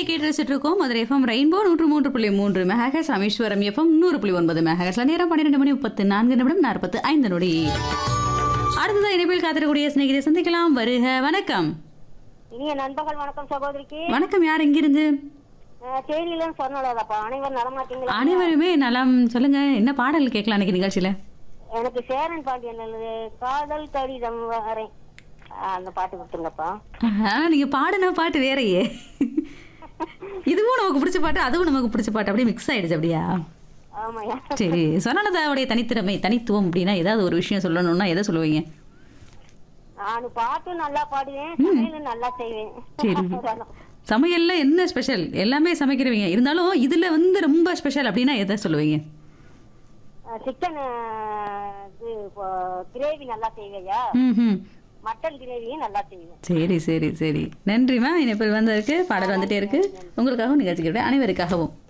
கேட்டு ரசிச்சுட்டு இருக்கோம் மதுரை எஃப்எம் ரெயின்போ நூற்று மூன்று புள்ளி மூன்று மெகாஹெஸ் ராமேஸ்வரம் எஃப்எம் நூறு புள்ளி ஒன்பது மெகாஹெஸ்ல நேரம் பன்னிரெண்டு மணி முப்பத்து நான்கு நிமிடம் நாற்பத்து ஐந்து நொடி அடுத்ததான் இணைப்பில் காத்திரக்கூடிய சிநேகிதை சந்திக்கலாம் வருக வணக்கம் இனிய நண்பர்கள் வணக்கம் சகோதரிக்கு வணக்கம் யார் எங்கிருந்து அஹ், தேனியிலும் சொன்னதாப்பா அனைவரும் நலமாட்டீங்களா அனைவருமே நலம் சொல்லுங்க என்ன பாடல் கேட்கலாம் இன்னைக்கு நிகழ்ச்சியில எனக்கு சேரன் பாண்டியன் எழுது காதல் கடிதம் வரேன் அஹ், அந்த பாட்டு கொடுத்துருங்கப்பா ஆனா நீங்க பாடின பாட்டு வேறையே இதுவும் நமக்கு பிடிச்ச பாட்டு அதுவும் நமக்கு பிடிச்ச பாட்டு அப்படியே மிக்ஸ் ஆயிடுச்சு அப்படியா ஆமாய்யா சரி சொன்னதாவுடைய தனித்திறமை தனித்துவம் அப்படின்னா ஏதாவது ஒரு விஷயம் சொல்லணும்னா எதை சொல்லுவீங்க நான் பாட்டும் நல்லா பாடுவேன் சமையலும் நல்லா செய்வேன் சரி சமையல்ல என்ன ஸ்பெஷல் எல்லாமே சமைக்கிறவங்க இருந்தாலும் இதுல வந்து ரொம்ப ஸ்பெஷல் அப்படின்னா எதை சொல்லுவீங்க சிக்கன் இது கிரேவி நல்லா செய்வேயா ம் மட்டன் கிரேவியும் நல்லா செய்வேன் சரி சரி சரி நன்றிம்மா இணைப்பில் வந்ததுக்கு பாடல் வந்துட்டே இருக்கு உங்களுக்காகவும் நிகழ்ச்சிகளுடைய அனைவருக்காகவும்